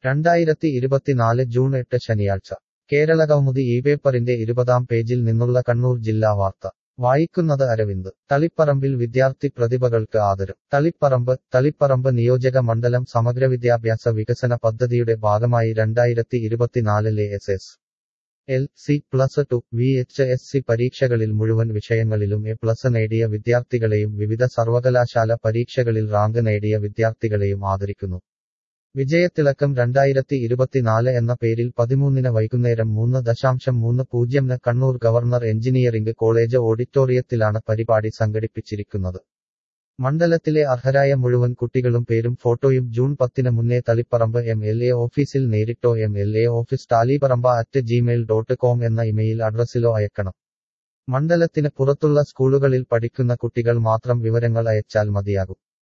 രണ്ടായിരത്തി ഇരുപത്തിനാല് ജൂൺ എട്ട് ശനിയാഴ്ച കേരളകൗമുദി ഈ പേപ്പറിന്റെ ഇരുപതാം പേജിൽ നിന്നുള്ള കണ്ണൂർ ജില്ലാ വാർത്ത വായിക്കുന്നത് അരവിന്ദ് തളിപ്പറമ്പിൽ വിദ്യാർത്ഥി പ്രതിഭകൾക്ക് ആദരം തളിപ്പറമ്പ് തളിപ്പറമ്പ് നിയോജക മണ്ഡലം സമഗ്ര വിദ്യാഭ്യാസ വികസന പദ്ധതിയുടെ ഭാഗമായി രണ്ടായിരത്തി ഇരുപത്തിനാലിലെ S S L C plus two V H S C പരീക്ഷകളിൽ മുഴുവൻ വിഷയങ്ങളിലും എ പ്ലസ് നേടിയ വിദ്യാർത്ഥികളെയും വിവിധ സർവകലാശാല പരീക്ഷകളിൽ റാങ്ക് നേടിയ വിദ്യാർത്ഥികളെയും ആദരിക്കുന്നു വിജയത്തിളക്കം രണ്ടായിരത്തി ഇരുപത്തിനാല് എന്ന പേരിൽ പതിമൂന്നിന് വൈകുന്നേരം മൂന്ന് ദശാംശം മൂന്ന് പൂജ്യംന് കണ്ണൂർ ഗവർണർ എഞ്ചിനീയറിംഗ് കോളേജ് ഓഡിറ്റോറിയത്തിലാണ് പരിപാടി സംഘടിപ്പിച്ചിരിക്കുന്നത് മണ്ഡലത്തിലെ അർഹരായ മുഴുവൻ കുട്ടികളും പേരും ഫോട്ടോയും ജൂൺ പത്തിന് മുന്നേ തളിപ്പറമ്പ് എം എൽ എ ഓഫീസിൽ നേരിട്ടോ M L A office Taliparamba at Gmail dot com എന്ന ഇമെയിൽ അഡ്രസ്സിലോ അയക്കണം മണ്ഡലത്തിന് പുറത്തുള്ള സ്കൂളുകളിൽ പഠിക്കുന്ന കുട്ടികൾ മാത്രം വിവരങ്ങൾ അയച്ചാൽ മതിയാകും